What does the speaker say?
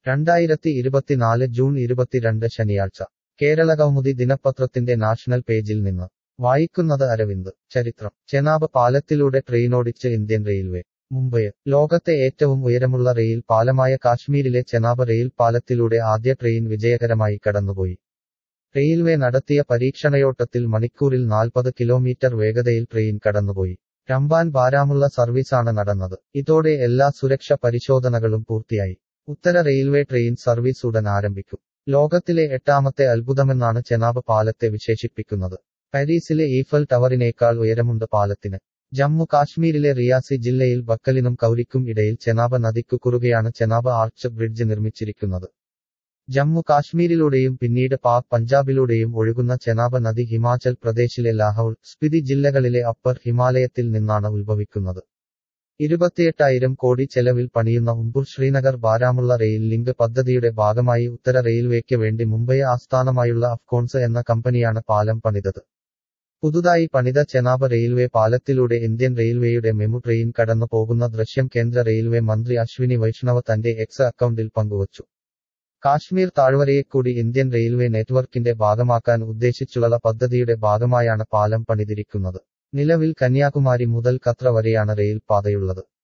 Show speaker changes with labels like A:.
A: രണ്ടായിരത്തി ഇരുപത്തിനാല് ജൂൺ ഇരുപത്തിരണ്ട് ശനിയാഴ്ച കേരള കൗമുദി ദിനപത്രത്തിന്റെ നാഷണൽ പേജിൽ നിന്ന് വായിക്കുന്നത് അരവിന്ദ് ചരിത്രം ചെനാബ് പാലത്തിലൂടെ ട്രെയിനോടിച്ച് ഇന്ത്യൻ റെയിൽവേ മുംബൈ ലോകത്തെ ഏറ്റവും ഉയരമുള്ള റെയിൽ പാലമായ കാശ്മീരിലെ ചെനാബ് റെയിൽ പാലത്തിലൂടെ ആദ്യ ട്രെയിൻ വിജയകരമായി കടന്നുപോയി റെയിൽവേ നടത്തിയ പരീക്ഷണയോട്ടത്തിൽ മണിക്കൂറിൽ നാൽപ്പത് കിലോമീറ്റർ വേഗതയിൽ ട്രെയിൻ കടന്നുപോയി രംബാൻ ബാരാമുള്ള സർവീസാണ് നടന്നത് ഇതോടെ എല്ലാ സുരക്ഷ പരിശോധനകളും പൂർത്തിയായി ഉത്തര റെയിൽവേ ട്രെയിൻ സർവീസ് ഉടൻ ആരംഭിക്കും ലോകത്തിലെ എട്ടാമത്തെ അത്ഭുതമെന്നാണ് ചെനാബ് പാലത്തെ വിശേഷിപ്പിക്കുന്നത് പാരീസിലെ ഈഫൽ ടവറിനേക്കാൾ ഉയരമുണ്ട് പാലത്തിന് ജമ്മു കാശ്മീരിലെ റിയാസി ജില്ലയിൽ ബക്കലിനും കൗരിക്കും ഇടയിൽ ചെനാബ് നദിക്കു കുറുകെയാണ് ചെനാബ് ആർച്ച് ബ്രിഡ്ജ് നിർമ്മിച്ചിരിക്കുന്നത് ജമ്മു കാശ്മീരിലൂടെയും പിന്നീട് പാക് പഞ്ചാബിലൂടെയും ഒഴുകുന്ന ചെനാബ് നദി ഹിമാചൽ പ്രദേശിലെ ലാഹൌൾ സ്പിതി ജില്ലകളിലെ അപ്പർ ഹിമാലയത്തിൽ നിന്നാണ് ഉത്ഭവിക്കുന്നത് ഇരുപത്തിയെട്ടായിരം കോടി ചെലവിൽ പണിയുന്ന ഉംപുർ ശ്രീനഗർ ബാരാമുള്ള റെയിൽ ലിങ്ക് പദ്ധതിയുടെ ഭാഗമായി ഉത്തര റെയിൽവേക്ക് വേണ്ടി മുംബൈ ആസ്ഥാനമായുള്ള അഫ്കോൺസ് എന്ന കമ്പനിയാണ് പാലം പണിതത് പുതുതായി പണിത ചെനാബ് റെയിൽവേ പാലത്തിലൂടെ ഇന്ത്യൻ റെയിൽവേയുടെ മെമു ട്രെയിൻ കടന്നു പോകുന്ന ദൃശ്യം കേന്ദ്ര റെയിൽവേ മന്ത്രി അശ്വിനി വൈഷ്ണവ തന്റെ എക്സ് അക്കൗണ്ടിൽ പങ്കുവച്ചു കാശ്മീർ താഴ്വരയെക്കൂടി ഇന്ത്യൻ റെയിൽവേ നെറ്റ്വർക്കിന്റെ ഭാഗമാക്കാൻ ഉദ്ദേശിച്ചുള്ള പദ്ധതിയുടെ ഭാഗമായാണ് പാലം പണിതിരിക്കുന്നത് നിലവിൽ കന്യാകുമാരി മുതൽ കത്ര വരെയാണ് റെയിൽ പാതയുള്ളത്